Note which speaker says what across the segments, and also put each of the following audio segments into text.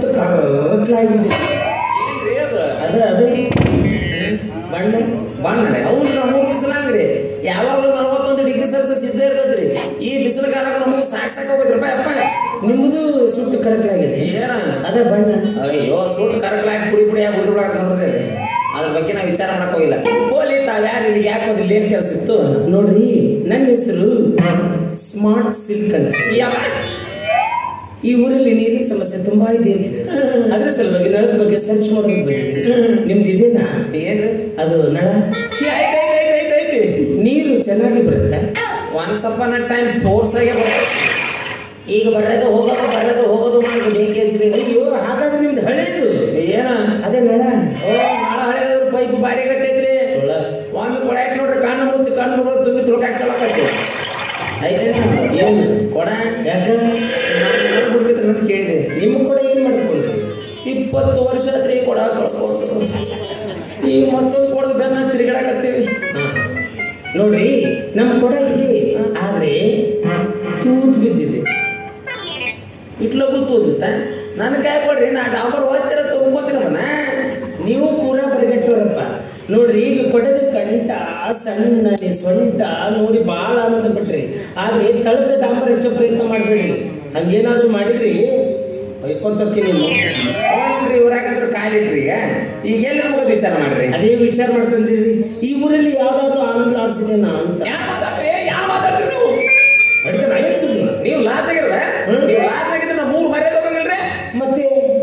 Speaker 1: ಸುಟ್ಟು ಕರ್ಕಲಾಗ್ಬಿಟ್ಟಿದೆ
Speaker 2: ಏನ್ರಿ ಅದು
Speaker 1: ಅದ ಅದು ಬಣ್ಣ
Speaker 2: ಬಣ್ಣನೆ ಅವ್ನು ನಮ್ಮೂರು ಬಿಸಿಲಾಗ್ರಿ ಯಾವಾಗಲೂ ನಲವತ್ತೊಂದು ಡಿಗ್ರಿ ಸೆಲ್ಸಿಯಸ್ ಇದ್ದೇ ಇರ್ತದ್ರಿ ಈ ಬಿಸಿಲು ಕಾಲಕ್ಕೆ ನಮಗೆ ಸಾಕ್ ಸಾಕ್ ಹೋಗ್ಬೇಕ್ರಿ ಅಪ್ಪ
Speaker 1: ನಿಮ್ಮದು ಸುಟ್ಟು ಕರಕಲಾಗಿದೆ
Speaker 2: ಏನ
Speaker 1: ಅದ ಬಣ್ಣ
Speaker 2: ಅಯ್ಯೋ ಸೂಟ್ ಕರಕ್ಲಾಗಿ ಪುಡಿ ಪುಡಿಯಾಗಿ ಉದುರು ಬಿಡಾಕ ಅದ್ರ ಬಗ್ಗೆ ನಾವು ವಿಚಾರ ಮಾಡಕ್ ಹೋಗಿಲ್ಲ ಹೋಲಿ ತಾವ್ ಯಾರು ಇಲ್ಲಿ ಯಾಕೆ ಬಂದಿಲ್ಲ ಏನ್ ಕೆಲಸ ಇತ್ತು
Speaker 1: ನೋಡ್ರಿ ನನ್ನ ಹೆಸರು ಸ್ಮಾರ್ಟ್ ಸಿಲ್ಕ್ ಅಂತ
Speaker 2: ಯಪ್ಪ,
Speaker 1: ಈ ಊರಲ್ಲಿ ನೀರಿನ ಸಮಸ್ಯೆ ತುಂಬಾ ಇದೆ ಅಂತ ಹೇಳಿ. ಅದ್ರ ಸಲುವಾಗಿ ನಳದ ಬಗ್ಗೆ ಸರ್ಚ್ ಮಾಡೋದಕ್ಕೆ ಬಂದಿದ್ದೀನಿ ನಿಮ್ದು ಇದೇನಾ
Speaker 2: ಏನು
Speaker 1: ಅದು ನಳ
Speaker 2: ಐತೆ, ಐತೆ, ಐತೆ, ಐತೆ, ಐತೆ.
Speaker 1: ನೀರು ಚೆನ್ನಾಗಿ ಬರುತ್ತೆ
Speaker 2: once upon a time force ಆಗಿ ಬರ್ತದೆ ಈಗ ಬರೋದು ಹೋಗೋದು ಬರೋದು ಹೋಗೋದು ಮಾಡೋದು ಬೇಕೇಜ್ರಿ
Speaker 1: ಅಯ್ಯೋ ಹಾಗಾದ್ರೆ ನಿಮ್ದು ಹಳೇದು
Speaker 2: ಏನ
Speaker 1: ಅದೇ ನಳ
Speaker 2: ಓ ನಾಳ ಹಳೆಯದ್ರ ಪೈಪ್ ಬಾರಿ ಗಟ್ಟೈತ್ರಿ
Speaker 1: ಸುಳ್ಳ.
Speaker 2: ಒಮ್ಮೆ ಕೊಡ ಹಾಕಿ ನೋಡ್ರಿ ಕಣ್ಣು ಮುಚ್ಚಿ ಕಣ್ಣು ಮುಚ್ಚಿ ತುಂಬಿ ತುಳ್ಕಾಕ್ ಚಲಕತ್ತಿ ಐತೆ
Speaker 1: ಏನು?
Speaker 2: ಕೊಡ
Speaker 1: ಯಾಕ
Speaker 2: ನಾನು ಬಿಡ್ಬಿಡ್ತೀನಿ ಅಂತ ಕೇಳಿದೆ
Speaker 1: ನಿಮ್ಮ ಕೂಡ ಏನ್ ಮಾಡ್ಕೊಂಡ್ರಿ
Speaker 2: ಇಪ್ಪತ್ತು ವರ್ಷ ಆತ್ರಿ ಕೊಡ ಕಳ್ಸ್ಕೊಂಡು ಈಗ ಮತ್ತೊಂದು ಕೊಡದ ಬೆನ್ನ ತಿರುಗಾಡಕತ್ತೀವಿ
Speaker 1: ಹಾ. ನೋಡ್ರಿ ನಮ್ಮ ಕೊಡ ಇದೆ ಆದ್ರೆ ತೂತ್ ಬಿದ್ದಿದೆ
Speaker 2: ಇಟ್ಲೋ ಗೊತ್ತೋದಿತ್ತ ನನ್ನ ಕಾಯಿ ಕೊಡ್ರಿ ನಾ ಡಾಂಬರ್ ಓದ್ತಿರ ತಗೊಂಬೋತೀನಿ ಅದನ್ನ
Speaker 1: ನೀವು ಪೂರಾ ಬರಗಟ್ಟೋರಪ್ಪ ನೋಡ್ರಿ ಈಗ ಕೊಡದ ಕಂಠ ಸಣ್ಣನೆ ಸೊಂಟ ನೋಡಿ ಬಹಳ ಆನಂದ ಪಟ್ರಿ ಆದ್ರೆ ತಳಕ ಡಾಂಬರ್ ಹೆಚ್ಚೋ ಪ್ರಯತ್ನ ಮಾಡ್ಬೇಡ್ರಿ ಹಂಗೇನಾದ್ರೂ ಮಾಡಿದ್ರಿ ಹೊಯ್ಕೊಂತಕ್ಕೆ ನೀವು
Speaker 2: ಹೋಗ್ರಿ ಇವ್ರಾಕಂದ್ರೆ ಕಾಲಿಟ್ರಿ ಈಗ ಈಗ ಎಲ್ಲಿ ಹೋಗೋದು ವಿಚಾರ ಮಾಡ್ರಿ
Speaker 1: ಅದೇ ವಿಚಾರ ಮಾಡ್ಕೊಂತೀರಿ ಈ ಊರಲ್ಲಿ ಯಾವ್ದಾದ್ರು ಆನಂದ ಆಡ್ಸಿದೇನಾ ಅಂತ
Speaker 2: ಯಾರು ಮಾತಾಡ್ರಿ ಯಾರು ಮಾತಾಡ್ತೀರಿ ನೀವು
Speaker 1: ಅಡ್ಕೆ ನಾ ಏನ್ ಸುದ್ದಿ ಮಾಡ್ದೆ?
Speaker 2: ನೀವು ಲಾಸ್ ಆಗಿರಲ್ಲ
Speaker 1: ಹ್ಮ್.
Speaker 2: ನೀವು ಲಾಸ್ ಆಗಿದ್ರೆ ನಾ ಮೂರು ಮರ್ಯಾದೆ ಹೋಗಂಗಿಲ್ರಿ
Speaker 1: ಮತ್ತೆ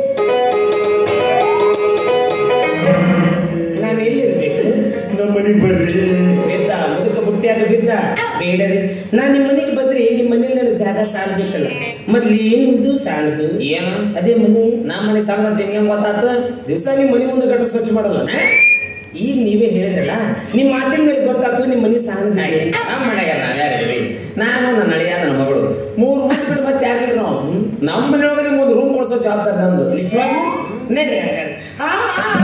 Speaker 1: ನಾನು ಎಲ್ಲಿರ್ಬೇಕು
Speaker 3: ನಮ್ಮ ಮನೆಗೆ ಬರ್ರಿ
Speaker 1: ಬಿದ್ದ ಮುದುಕ ಬುಟ್ಟಿಯಾಗ ಬಿದ್ದ ಬೇಡರಿ ನಾ ನಿಮ್ಮ ಮನೆಗೆ ಬಂದ್ರೆ ನಿಮ್ಮ ಮನೇಲಿ ನನಗೆ ಜಾಗ ಸಾಡ್ಬೇಕಲ್ಲ ಮೊದ್ಲು ಏನ್ ನಿಮ್ದು ಸಾಣದು
Speaker 2: ಏನು
Speaker 1: ಅದೇ ಮನೆ
Speaker 2: ನಮ್ಮ ಮನೆ ಸಣ್ಣ ನಿಮ್ಗೆ ಗೊತ್ತಾತು
Speaker 1: ದಿವಸ ನಿಮ್ಮ ಮನೆ ಮುಂದೆ ಗಟ್ಟ ಸ್ವಚ್ಛ ಮಾಡಲ್ಲ ಈಗ ನೀವೇ ಹೇಳಿದ್ರಲ್ಲ ನಿಮ್ಮ ಮಾತಿನ ಮೇಲೆ ಗೊತ್ತಾಯ್ತು ನಿಮ್ಮ ಮನೆ ಸಾಣದ
Speaker 2: ನಮ್ಮ ಮನೆಗೆ ನಾವ್ ಯಾರಿದ್ರಿ ನಾನು ನನ್ನ ಅಳಿಯ ನನ್ನ ಮಗಳು ಮೂರು ರೂಮ್ ಬಿಟ್ಟು ಮತ್ತೆ ಯಾರಿಲ್ಲ ನಾವು ನಮ್ಮ ಮನೆಯೊಳಗೆ ನಿಮ್ಗೆ ಒಂದು ರೂಮ್ ಕೊಡಿಸೋ ಜವಾಬ್ದಾರಿ ನಂದು
Speaker 1: ನಿಜವಾಗ್ಲೂ ನಡ್ರಿ ಹಂಗಾರೆ. ಆ, ಆ,